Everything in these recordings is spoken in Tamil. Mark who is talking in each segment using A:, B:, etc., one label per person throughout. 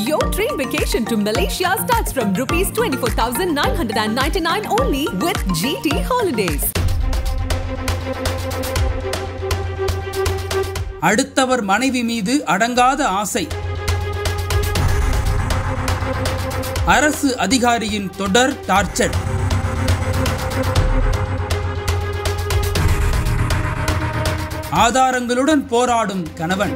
A: Your train vacation to Malaysia starts from rupees 24,999 only with GT Holidays.
B: அடுத்தவர் மனைவி மீது அடங்காத ஆசை அரசு அதிகாரியின் தொடர் டார்ச்சர் ஆதாரங்களுடன் போராடும் கணவன்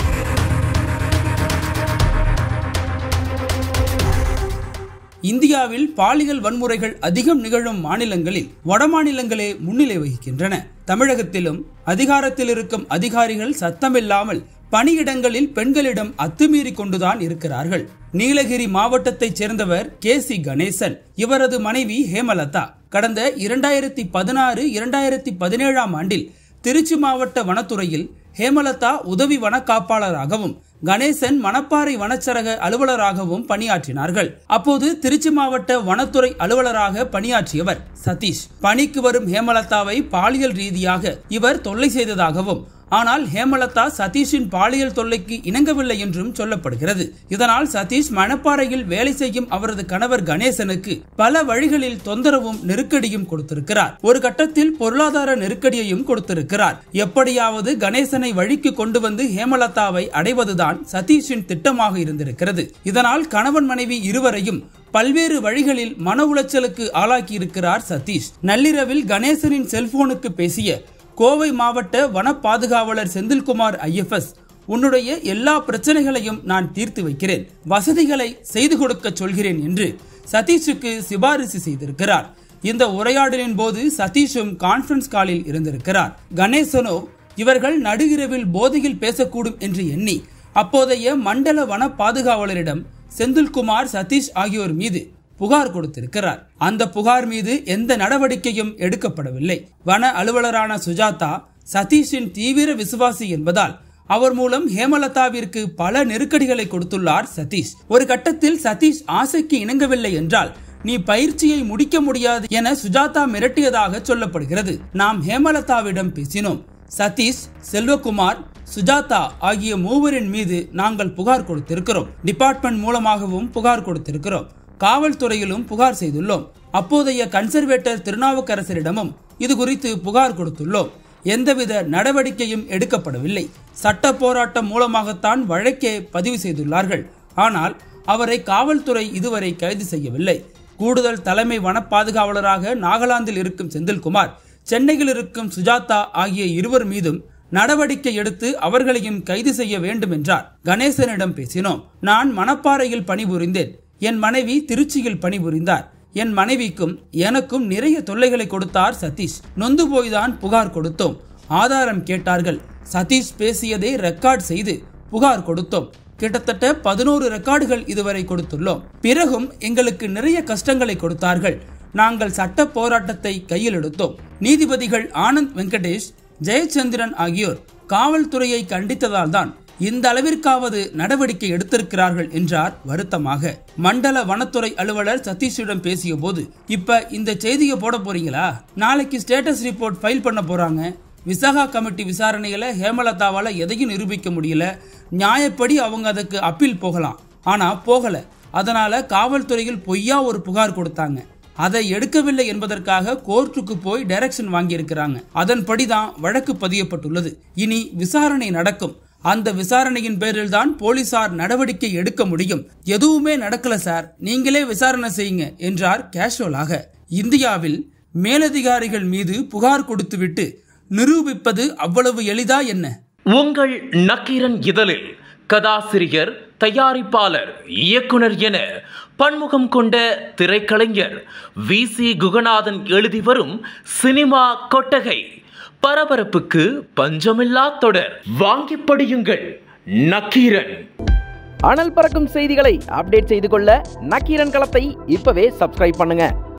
B: இந்தியாவில் பாலியல் வன்முறைகள் அதிகம் நிகழும் மாநிலங்களில் வடமாநிலங்களே முன்னிலை வகிக்கின்றன தமிழகத்திலும் அதிகாரத்தில் இருக்கும் அதிகாரிகள் சத்தமில்லாமல் பணியிடங்களில் பெண்களிடம் அத்துமீறி கொண்டுதான் இருக்கிறார்கள் நீலகிரி மாவட்டத்தைச் சேர்ந்தவர் கே சி கணேசன் இவரது மனைவி ஹேமலதா கடந்த இரண்டாயிரத்தி பதினாறு இரண்டாயிரத்தி பதினேழாம் ஆண்டில் திருச்சி மாவட்ட வனத்துறையில் ஹேமலதா உதவி வனக்காப்பாளராகவும் கணேசன் மணப்பாறை வனச்சரக அலுவலராகவும் பணியாற்றினார்கள் அப்போது திருச்சி மாவட்ட வனத்துறை அலுவலராக பணியாற்றியவர் சதீஷ் பணிக்கு வரும் ஹேமலதாவை பாலியல் ரீதியாக இவர் தொல்லை செய்ததாகவும் ஆனால் ஹேமலதா சதீஷின் பாலியல் தொல்லைக்கு இணங்கவில்லை என்றும் சொல்லப்படுகிறது இதனால் சதீஷ் மணப்பாறையில் வேலை செய்யும் அவரது கணவர் கணேசனுக்கு பல வழிகளில் தொந்தரவும் நெருக்கடியும் கொடுத்திருக்கிறார் ஒரு கட்டத்தில் பொருளாதார நெருக்கடியையும் கொடுத்திருக்கிறார் எப்படியாவது கணேசனை வழிக்கு கொண்டு வந்து ஹேமலதாவை அடைவதுதான் சதீஷின் திட்டமாக இருந்திருக்கிறது இதனால் கணவன் மனைவி இருவரையும் பல்வேறு வழிகளில் மன உளைச்சலுக்கு ஆளாக்கி இருக்கிறார் சதீஷ் நள்ளிரவில் கணேசனின் செல்போனுக்கு பேசிய கோவை மாவட்ட வன பாதுகாவலர் செந்தில்குமார் ஐஎஃப்எஸ் உன்னுடைய எல்லா பிரச்சனைகளையும் நான் தீர்த்து வைக்கிறேன் வசதிகளை செய்து கொடுக்க சொல்கிறேன் என்று சதீஷுக்கு சிபாரிசு செய்திருக்கிறார் இந்த உரையாடலின் போது சதீஷும் கான்பரன்ஸ் காலில் இருந்திருக்கிறார் கணேசனோ இவர்கள் நடுஇரவில் போதையில் பேசக்கூடும் என்று எண்ணி அப்போதைய மண்டல வன பாதுகாவலரிடம் செந்தில்குமார் சதீஷ் ஆகியோர் மீது புகார் கொடுத்திருக்கிறார் அந்த புகார் மீது எந்த நடவடிக்கையும் எடுக்கப்படவில்லை வன அலுவலரான சுஜாதா சதீஷின் தீவிர விசுவாசி என்பதால் அவர் மூலம் ஹேமலதாவிற்கு பல நெருக்கடிகளை கொடுத்துள்ளார் சதீஷ் ஒரு கட்டத்தில் சதீஷ் ஆசைக்கு இணங்கவில்லை என்றால் நீ பயிற்சியை முடிக்க முடியாது என சுஜாதா மிரட்டியதாக சொல்லப்படுகிறது நாம் ஹேமலதாவிடம் பேசினோம் சதீஷ் செல்வகுமார் சுஜாதா ஆகிய மூவரின் மீது நாங்கள் புகார் கொடுத்திருக்கிறோம் டிபார்ட்மெண்ட் மூலமாகவும் புகார் கொடுத்திருக்கிறோம் காவல்துறையிலும் புகார் செய்துள்ளோம் அப்போதைய கன்சர்வேட்டர் திருநாவுக்கரசரிடமும் இது குறித்து புகார் கொடுத்துள்ளோம் எந்தவித நடவடிக்கையும் எடுக்கப்படவில்லை சட்ட போராட்டம் மூலமாகத்தான் வழக்கே பதிவு செய்துள்ளார்கள் ஆனால் அவரை காவல்துறை இதுவரை கைது செய்யவில்லை கூடுதல் தலைமை வன பாதுகாவலராக நாகாலாந்தில் இருக்கும் செந்தில்குமார் சென்னையில் இருக்கும் சுஜாதா ஆகிய இருவர் மீதும் நடவடிக்கை எடுத்து அவர்களையும் கைது செய்ய வேண்டும் என்றார் கணேசனிடம் பேசினோம் நான் மணப்பாறையில் பணிபுரிந்தேன் என் மனைவி திருச்சியில் பணிபுரிந்தார் என் மனைவிக்கும் எனக்கும் நிறைய தொல்லைகளை கொடுத்தார் சதீஷ் நொந்து போய்தான் புகார் கொடுத்தோம் ஆதாரம் கேட்டார்கள் சதீஷ் பேசியதை ரெக்கார்ட் செய்து புகார் கொடுத்தோம் கிட்டத்தட்ட பதினோரு ரெக்கார்டுகள் இதுவரை கொடுத்துள்ளோம் பிறகும் எங்களுக்கு நிறைய கஷ்டங்களை கொடுத்தார்கள் நாங்கள் சட்ட போராட்டத்தை கையில் எடுத்தோம் நீதிபதிகள் ஆனந்த் வெங்கடேஷ் ஜெயச்சந்திரன் ஆகியோர் காவல்துறையை கண்டித்ததால் தான் இந்த அளவிற்காவது நடவடிக்கை எடுத்திருக்கிறார்கள் என்றார் வருத்தமாக மண்டல வனத்துறை அலுவலர் சதீஷிடம் பேசிய போது இப்ப இந்த செய்தியை போட போறீங்களா நாளைக்கு ஸ்டேட்டஸ் ரிப்போர்ட் ஃபைல் பண்ண போறாங்க விசாகா கமிட்டி விசாரணையில ஹேமலதாவால எதையும் நிரூபிக்க முடியல நியாயப்படி அவங்க அதுக்கு அப்பீல் போகலாம் ஆனா போகல அதனால காவல்துறையில் பொய்யா ஒரு புகார் கொடுத்தாங்க அதை எடுக்கவில்லை என்பதற்காக கோர்ட்டுக்கு போய் டைரக்ஷன் வாங்கியிருக்கிறாங்க அதன்படிதான் வழக்கு பதியப்பட்டுள்ளது இனி விசாரணை நடக்கும் அந்த விசாரணையின் பேரில் தான் போலீசார் நடவடிக்கை எடுக்க முடியும் எதுவுமே நடக்கல சார் நீங்களே விசாரணை செய்யுங்க என்றார் கேஷுவலாக இந்தியாவில் மேலதிகாரிகள் மீது புகார் கொடுத்துவிட்டு நிரூபிப்பது அவ்வளவு எளிதா என்ன
C: உங்கள் நக்கீரன் இதழில் கதாசிரியர் தயாரிப்பாளர் இயக்குனர் என பன்முகம் கொண்ட திரைக்கலைஞர் வி சி குகநாதன் எழுதி வரும் சினிமா கொட்டகை பரபரப்புக்கு பஞ்சமில்லா தொடர் வாங்கி படியுங்கள் நக்கீரன்
D: அனல் பறக்கும் செய்திகளை அப்டேட் செய்து கொள்ள நக்கீரன் களத்தை இப்பவே சப்ஸ்கிரைப் பண்ணுங்க